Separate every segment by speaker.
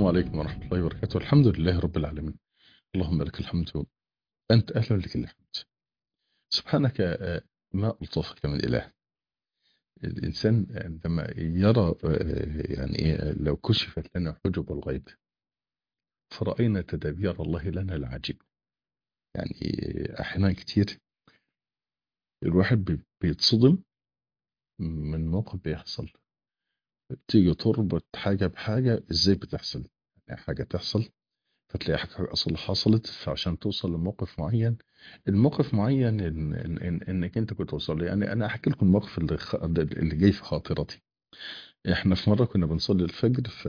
Speaker 1: عليكم ورحمة الله وبركاته الحمد لله رب العالمين اللهم لك الحمد أنت أهل لك الحمد سبحانك آه، ما ألطفك من إله الإنسان عندما يرى آه، يعني إيه، لو كشفت لنا حجب الغيب فرأينا تدابير الله لنا العجيب يعني أحيانا كتير الواحد بي- بيتصدم من موقف بيحصل تيجي تربط حاجة بحاجة ازاي بتحصل يعني حاجة تحصل فتلاقي حاجة أصلا حصلت فعشان توصل لموقف معين الموقف معين إن إن إن إنك أنت كنت توصل له. يعني أنا أحكي لكم الموقف اللي, خ... اللي جاي في خاطرتي إحنا في مرة كنا بنصلي الفجر ف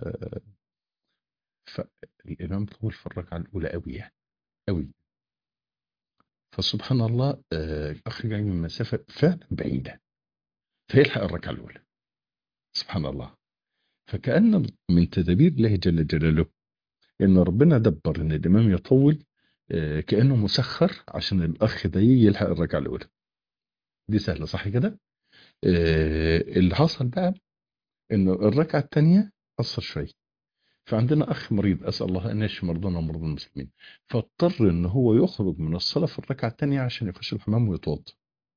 Speaker 1: فالإمام طول في الركعة الأولى أوي يعني أوي فسبحان الله آه، الأخ جاي من مسافة فعلا بعيدة فيلحق الركعة الأولى سبحان الله فكأن من تدابير الله جل جلاله ان ربنا دبر ان الامام يطول آه، كانه مسخر عشان الاخ ده يجي يلحق الركعه الاولى دي سهله صح كده آه، اللي حصل بقى انه الركعه الثانيه قصر شويه فعندنا اخ مريض اسال الله ان يشفي مرضانا ومرضى المسلمين فاضطر ان هو يخرج من الصلاه في الركعه الثانيه عشان يخش الحمام ويتوضا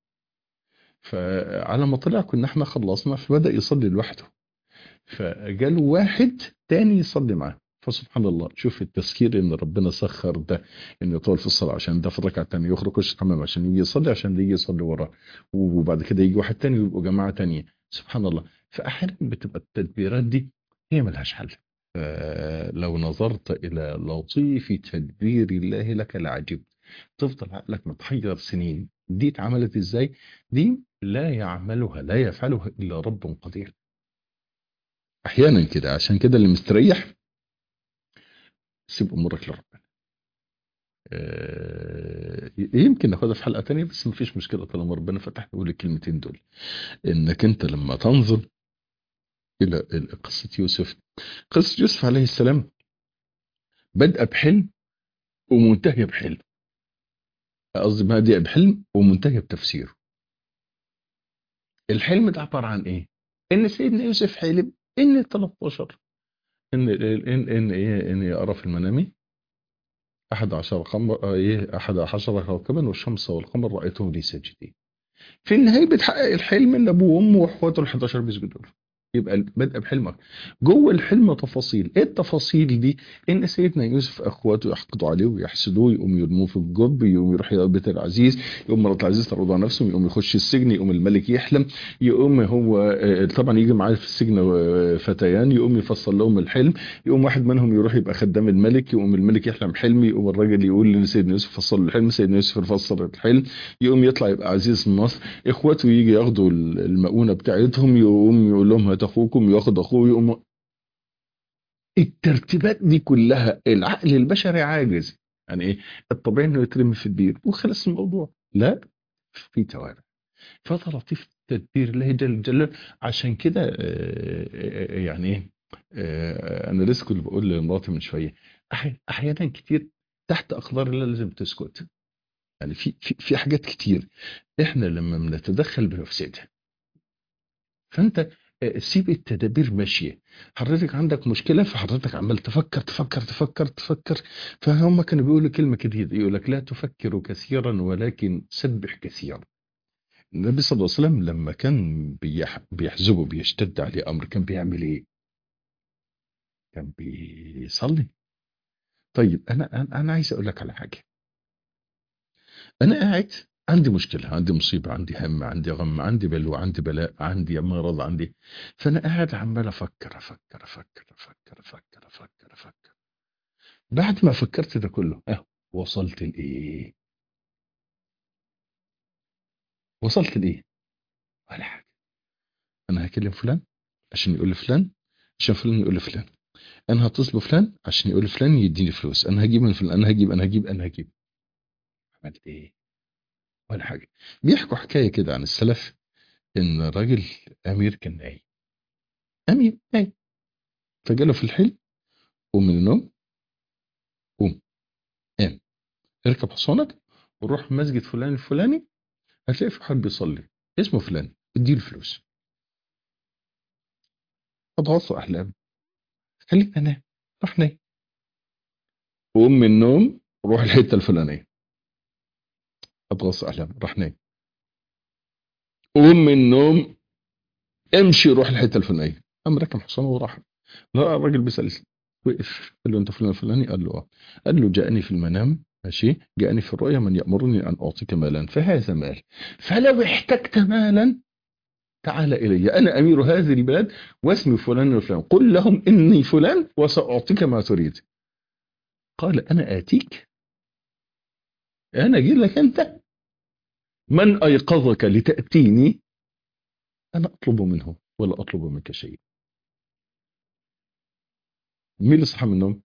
Speaker 1: فعلى ما طلع كنا احنا خلصنا فبدا يصلي لوحده فجاله واحد تاني يصلي معاه فسبحان الله شوف التسخير ان ربنا سخر ده انه يطول في الصلاه عشان ده في الركعه الثانيه يخرج يخش الحمام عشان يجي يصلي عشان ده يجي يصلي وراه وبعد كده يجي واحد تاني ويبقوا جماعه تانيه سبحان الله فاحيانا بتبقى التدبيرات دي هي ملهاش حل آه، لو نظرت الى لطيف تدبير الله لك لعجبت تفضل عقلك متحير سنين دي اتعملت ازاي دي لا يعملها لا يفعلها الا رب قدير احيانا كده عشان كده اللي مستريح سيب امورك لربنا آه، يمكن ناخدها في حلقه تانية بس مفيش مشكله طالما ربنا فتح نقول الكلمتين دول انك انت لما تنظر الى إلى قصه يوسف قصه يوسف عليه السلام بدأ بحلم ومنتهيه بحلم قصدي بادئ بحلم ومنتهيه بتفسيره الحلم ده عباره عن ايه؟ ان سيدنا يوسف حلم ان 13 ان ان ان ايه ان يرى في المنام احد عشر قمر آه، ايه احد عشر كوكبا والشمس والقمر رايتهم لي ساجدين في النهايه بتحقق الحلم ان ابوه وامه واخواته ال 11 بيسجدوا له يبقى بدأ بحلمك جوه الحلم تفاصيل ايه التفاصيل دي ان سيدنا يوسف اخواته يحقدوا عليه ويحسدوه يقوم يرموه في الجب يقوم يروح يقابل بيت العزيز يقوم مرات العزيز ترضى عن نفسه يقوم يخش السجن يقوم الملك يحلم يقوم هو آه، طبعا يجي معاه في السجن آه، فتيان يقوم يفصل لهم الحلم يقوم واحد منهم يروح يبقى خدام الملك يقوم الملك يحلم حلم يقوم الراجل يقول لسيدنا يوسف فصل له الحلم سيدنا يوسف يفسر الحلم يقوم يطلع يبقى عزيز مصر اخواته يجي ياخدوا المؤونه بتاعتهم يقوم يقول لهم هات اخوكم ياخد اخوه يقوم الترتيبات دي كلها العقل البشري عاجز يعني ايه الطبيعي انه يترمي في البير وخلص الموضوع لا في توابع فده لطيف تدبير الله جل جلاله عشان كده آه، آه، يعني ايه آه، انا لسه كنت بقول لمراتي من شويه أحي- احيانا كتير تحت اقدار الله لازم تسكت يعني في في في حاجات كتير احنا لما بنتدخل بنفسدها فانت آه، سيب التدابير ماشيه حضرتك عندك مشكله فحضرتك عمال تفكر تفكر تفكر تفكر فهم كانوا بيقولوا كلمه كده يقول لك لا تفكر كثيرا ولكن سبح كثيرا النبي صلى الله عليه وسلم لما كان بيح- بيحزبه بيشتد عليه امر كان بيعمل ايه كان بيصلي طيب انا انا أنا عايز اقول لك على حاجه انا قاعد عندي مشكله عندي مصيبه عندي هم عندي غم عندي بلوى عندي بلاء عندي مرض عندي فانا قاعد عمال افكر افكر افكر افكر افكر افكر افكر بعد ما فكرت ده كله اه وصلت لايه وصلت لايه ولا حاجه انا هكلم فلان عشان يقول لفلان عشان فلان يقول لفلان انا هتصل بفلان عشان يقول لفلان يديني فلوس انا هجيب من فلان انا هجيب انا هجيب انا هجيب عملت ايه ولا حاجه بيحكوا حكايه كده عن السلف ان راجل امير كان نايم امير نايم فجاله في الحلم قوم من النوم قوم قام اركب حصانك وروح مسجد فلان الفلاني هتلاقي في حد بيصلي اسمه فلان اديله فلوس اضغط احلام خليك انام راح نايم وقوم من النوم روح الحته الفلانيه ابغى اعلم راح نايم قوم من النوم امشي روح الحته الفلانيه قام ركب حصانه وراح لا الراجل بيسال وقف قال له انت فلان الفلاني قال له اه قال له جاءني في المنام ماشي جاءني في الرؤيا من يأمرني أن أعطيك مالا فهذا مال فلو احتجت مالا تعال إلي أنا أمير هذه البلاد واسمي فلان وفلان قل لهم إني فلان وسأعطيك ما تريد قال أنا آتيك أنا أجي لك أنت من أيقظك لتأتيني أنا أطلب منه ولا أطلب منك شيء مين اللي صحى من النوم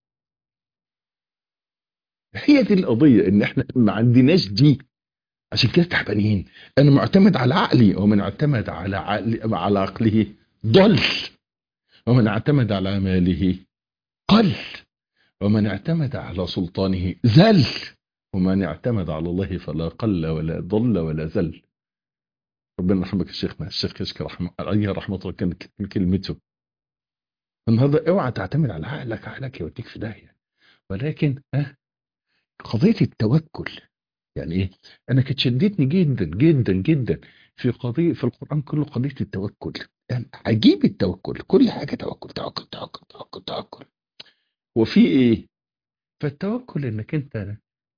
Speaker 1: هي دي القضية ان احنا ما عندناش دي عشان كده تعبانين انا معتمد على عقلي ومن اعتمد على عقلي على عقله ضل ومن اعتمد على ماله قل ومن اعتمد على سلطانه ذل ومن اعتمد على الله فلا قل ولا ضل ولا ذل ربنا يرحمك يا شيخنا الشيخ كشك رحمه عليه رحمه الله كانت كلمته النهارده اوعى تعتمد على عقلك عقلك يوديك في داهيه ولكن ها قضيه التوكل يعني ايه انا كانت شدتني جدا جدا جدا في قضيه في القران كله قضيه التوكل يعني عجيب التوكل كل حاجه توكل توكل توكل توكل توكل وفي ايه فالتوكل انك انت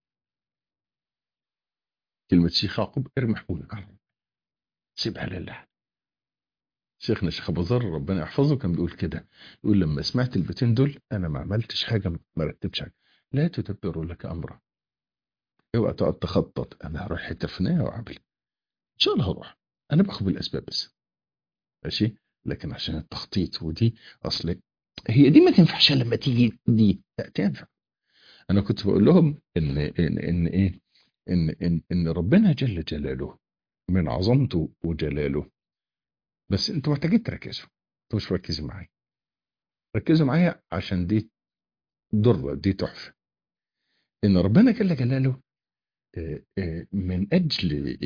Speaker 1: كلمه شيخ يعقوب ارمي حمولك على الله سيبها لله شيخنا الشيخ ابو ذر ربنا يحفظه كان بيقول كده يقول لما سمعت البيتين دول انا ما عملتش حاجه ما رتبتش حاجه لا تدبروا لك امرا اوعى تقعد تخطط انا هروح حته فلانيه واعمل ان شاء الله هروح انا باخد بالاسباب بس ماشي لكن عشان التخطيط ودي اصل هي دي ما تنفعش لما تيجي دي لا تنفع انا كنت بقول لهم ان ان ان ايه ان ان, إن ربنا جل جلاله من عظمته وجلاله بس انتوا محتاجين تركزوا انتوا مش مركزين معايا ركزوا معايا عشان دي ضرة دي تحفة ان ربنا جل جلاله من اجل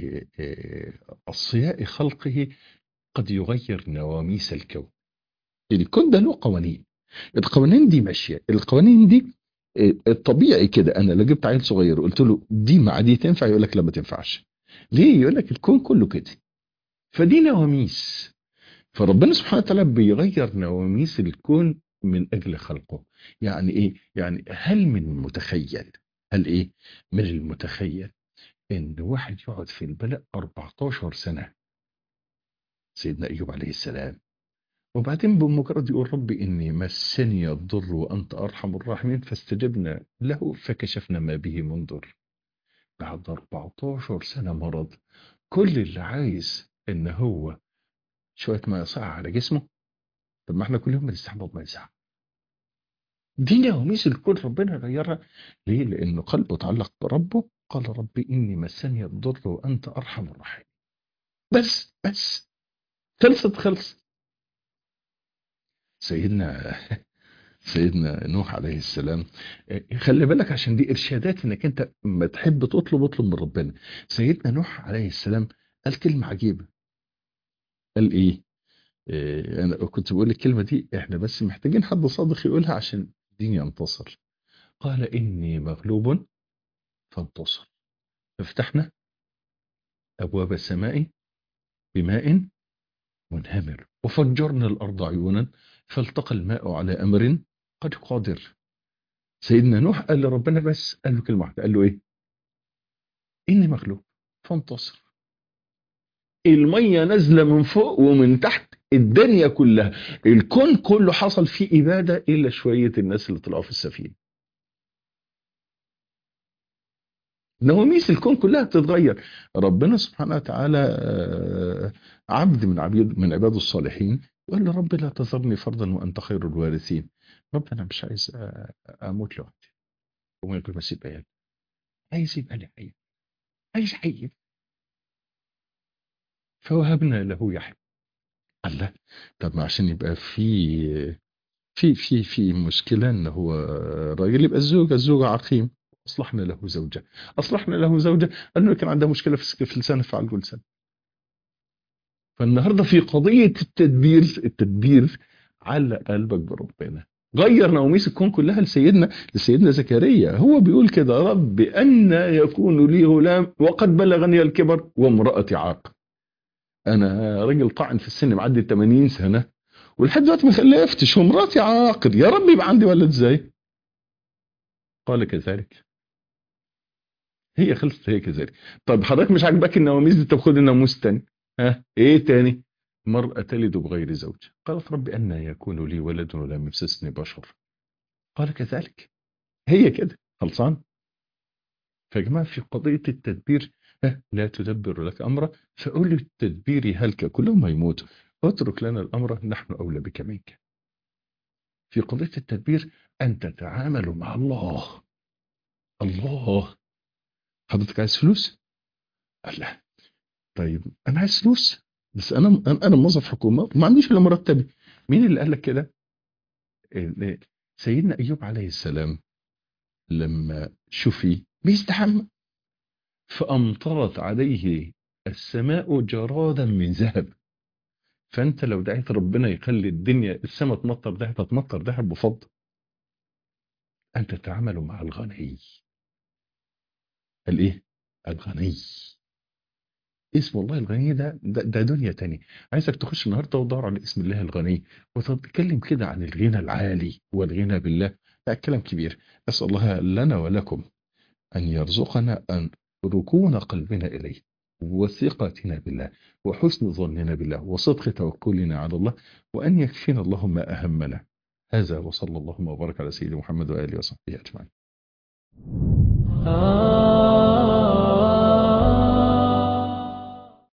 Speaker 1: اصياء خلقه قد يغير نواميس الكون الكون ده له قوانين القوانين دي ماشيه القوانين دي الطبيعي كده انا لو جبت عيل صغير وقلت له دي مع دي تنفع يقول لك لا ما تنفعش ليه يقول لك الكون كله كده فدي نواميس فربنا سبحانه وتعالى بيغير نواميس الكون من اجل خلقه يعني ايه يعني هل من المتخيل هل ايه من المتخيل ان واحد يقعد في البلاء 14 سنه سيدنا ايوب عليه السلام وبعدين بمجرد يقول ربي اني مسني الضر وانت ارحم الراحمين فاستجبنا له فكشفنا ما به من ضر بعد 14 سنه مرض كل اللي عايز ان هو شويه ما يصع على جسمه طب ما احنا كل يوم بنستحمل ما يسع دي نواميس الكون ربنا غيرها ليه لانه قلبه تعلق بربه قال ربي اني مسني الضر وانت ارحم الراحمين بس بس خلصت خلصت سيدنا سيدنا نوح عليه السلام خلي بالك عشان دي ارشادات انك انت ما تحب تطلب اطلب من ربنا سيدنا نوح عليه السلام قال كلمه عجيبه قال ايه, إيه انا كنت بقول الكلمه دي احنا بس محتاجين حد صادق يقولها عشان الدين ينتصر قال اني مغلوب فانتصر فافتحنا ابواب السماء بماء منهمر وفجرنا الارض عيونا فالتقى الماء على امر قد قادر سيدنا نوح قال لربنا بس قال له كلمه واحده قال له ايه اني مغلوب فانتصر الميه نازله من فوق ومن تحت الدنيا كلها الكون كله حصل فيه اباده الا شويه الناس اللي طلعوا في السفينه نواميس الكون كلها بتتغير ربنا سبحانه وتعالى عبد من عبيد من عباده الصالحين يقول له رب لا تذرني فردا وانت خير الوارثين رب انا مش عايز اموت لوحدي وما يقول بس يبقى عيال عايز يبقى لي عيل عايز عيل فوهبنا له يحيى الله طب ما عشان يبقى في في في في مشكله ان هو راجل يبقى الزوجه الزوجه عقيم اصلحنا له زوجه اصلحنا له زوجه انه كان عندها مشكله في في لسانه فعل لسان فالنهارده في قضيه التدبير التدبير علق قلبك بربنا غير نواميس الكون كلها لسيدنا لسيدنا زكريا هو بيقول كده رب أن يكون لي غلام وقد بلغني الكبر وامرأتي عاق أنا راجل طاعن في السن معدي 80 سنة ولحد دلوقتي ما خلفتش ومراتي عاقر يا رب يبقى عندي ولد ازاي قال كذلك هي خلصت هي كذلك طب حضرتك مش عاجباك النواميس دي طب خد الناموس تاني ها ايه تاني مرأة تلد بغير زوج قالت رب أن يكون لي ولد ولم يمسسني بشر قال كذلك هي كده خلصان فيا جماعة في قضية التدبير ها لا تدبر لك أمرا فقول التدبير هلك كلهم هيموتوا اترك لنا الأمر نحن أولى بك منك في قضية التدبير أن تتعامل مع الله الله حضرتك عايز فلوس؟ قال لا طيب أنا عايز فلوس بس أنا أنا موظف حكومة وما عنديش إلا مرتبي مين اللي قال لك كده؟ سيدنا أيوب عليه السلام لما شفي بيستحمى فأمطرت عليه السماء جرادا من ذهب فانت لو دعيت ربنا يخلي الدنيا السماء تمطر ذهب هتمطر ذهب بفضل ان تتعامل مع الغني الايه الغني اسم الله الغني ده, ده ده دنيا تاني عايزك تخش النهارده وتدور على اسم الله الغني وتتكلم كده عن الغنى العالي والغنى بالله لا كلام كبير اسال الله لنا ولكم ان يرزقنا ان ركون قلبنا اليه وثقتنا بالله وحسن ظننا بالله وصدق توكلنا على الله وأن يكفينا اللهم أهمنا هذا وصلى اللهم وبارك على سيدنا محمد وآله وصحبه أجمعين